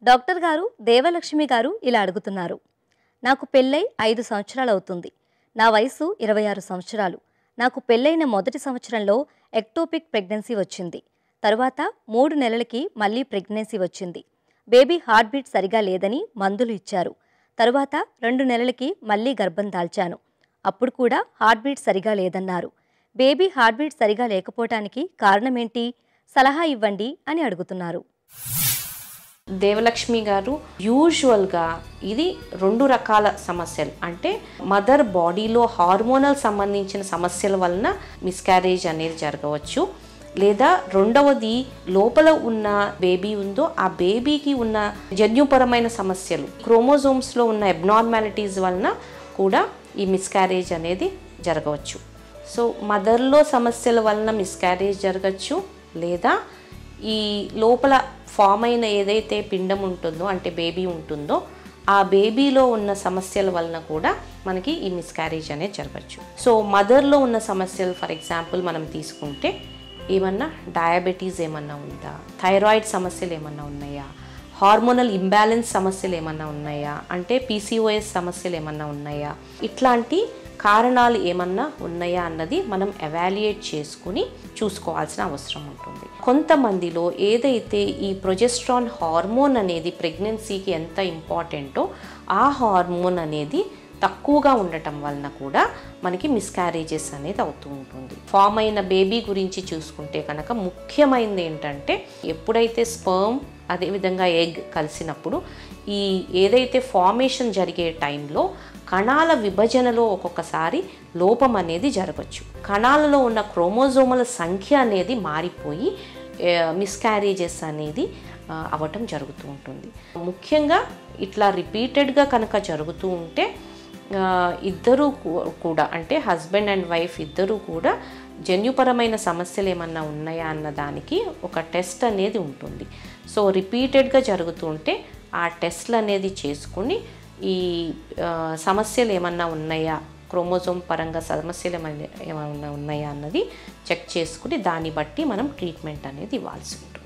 doctor గారు దేవలక్ష్మి గారు ఇలా అడుగుతున్నారు నాకు పెళ్ళై ఐదు సంవత్సరాలు అవుతుంది నా వయసు ఇరవై ఆరు సంవత్సరాలు నాకు పెళ్ళైన మొదటి సంవత్సరంలో ఎక్టోపిక్ ప్రెగ్నెన్సీ వచ్చింది తరువాత మూడు నెలలకి మళ్ళీ ప్రెగ్నెన్సీ వచ్చింది బేబీ హార్ట్ బీట్ సరిగా లేదని మందులు ఇచ్చారు తరువాత రెండు నెలలకి మళ్ళీ గర్భం దాల్చాను అప్పుడు కూడా హార్ట్ బీట్ సరిగా లేదన్నారు బేబీ హార్ట్ బీట్ సరిగా లేకపోవటానికి కారణమేంటి సలహా ఇవ్వండి అని అడుగుతున్నారు దేవలక్ష్మి గారు యూజువల్గా ఇది రెండు రకాల సమస్యలు అంటే మదర్ బాడీలో హార్మోనల్ సంబంధించిన సమస్యల వలన మిస్క్యారేజ్ అనేది జరగవచ్చు లేదా రెండవది లోపల ఉన్న బేబీ ఉందో ఆ బేబీకి ఉన్న జన్యుపరమైన సమస్యలు క్రోమోజోమ్స్లో ఉన్న అబ్నార్మాలిటీస్ వలన కూడా ఈ మిస్క్యారేజ్ అనేది జరగవచ్చు సో మదర్లో సమస్యల వలన మిస్క్యారేజ్ జరగచ్చు లేదా ఈ లోపల ఫామ్ అయిన ఏదైతే పిండం ఉంటుందో అంటే బేబీ ఉంటుందో ఆ బేబీలో ఉన్న సమస్యల వలన కూడా మనకి ఈ మిస్క్యారేజ్ అనేది జరగచ్చు సో మదర్లో ఉన్న సమస్యలు ఫర్ ఎగ్జాంపుల్ మనం తీసుకుంటే ఏమన్నా డయాబెటీస్ ఏమన్నా ఉందా థైరాయిడ్ సమస్యలు ఏమన్నా ఉన్నాయా హార్మోనల్ ఇంబ్యాలెన్స్ సమస్యలు ఏమన్నా ఉన్నాయా అంటే పీసీఓఎస్ సమస్యలు ఏమన్నా ఉన్నాయా ఇట్లాంటి కారణాలు ఏమన్నా ఉన్నాయా అన్నది మనం ఎవాల్యుయేట్ చేసుకుని చూసుకోవాల్సిన అవసరం ఉంటుంది కొంతమందిలో ఏదైతే ఈ ప్రొజెస్ట్రాన్ హార్మోన్ అనేది ప్రెగ్నెన్సీకి ఎంత ఇంపార్టెంటో ఆ హార్మోన్ అనేది తక్కువగా ఉండటం వలన కూడా మనకి మిస్క్యారేజెస్ అనేది అవుతూ ఉంటుంది ఫామ్ అయిన బేబీ గురించి చూసుకుంటే కనుక ముఖ్యమైనది ఏంటంటే ఎప్పుడైతే స్పర్మ్ అదేవిధంగా ఎగ్ కలిసినప్పుడు ఈ ఏదైతే ఫార్మేషన్ జరిగే టైంలో కణాల విభజనలో ఒక్కొక్కసారి లోపం అనేది జరగచ్చు కణాలలో ఉన్న క్రోమోజోముల సంఖ్య అనేది మారిపోయి మిస్క్యారేజెస్ అనేది ఆ, అవ్వటం జరుగుతూ ఉంటుంది ముఖ్యంగా ఇట్లా రిపీటెడ్గా కనుక జరుగుతూ ఉంటే ఆ, ఇద్దరూ కూ- కూడా అంటే హస్బెండ్ అండ్ వైఫ్ ఇద్దరూ కూడా జన్యుపరమైన సమస్యలు ఏమన్నా ఉన్నాయా అన్న దానికి ఒక టెస్ట్ అనేది ఉంటుంది సో రిపీటెడ్గా జరుగుతూ ఉంటే ఆ టెస్ట్లు అనేది చేసుకుని ఈ ఆ, సమస్యలు ఏమన్నా ఉన్నాయా క్రోమోజోమ్ పరంగా సమస్యలు ఏమైనా ఏమైనా ఉన్నాయా అన్నది చెక్ చేసుకుని దాన్ని బట్టి మనం ట్రీట్మెంట్ అనేది ఇవ్వాల్సి ఉంటుంది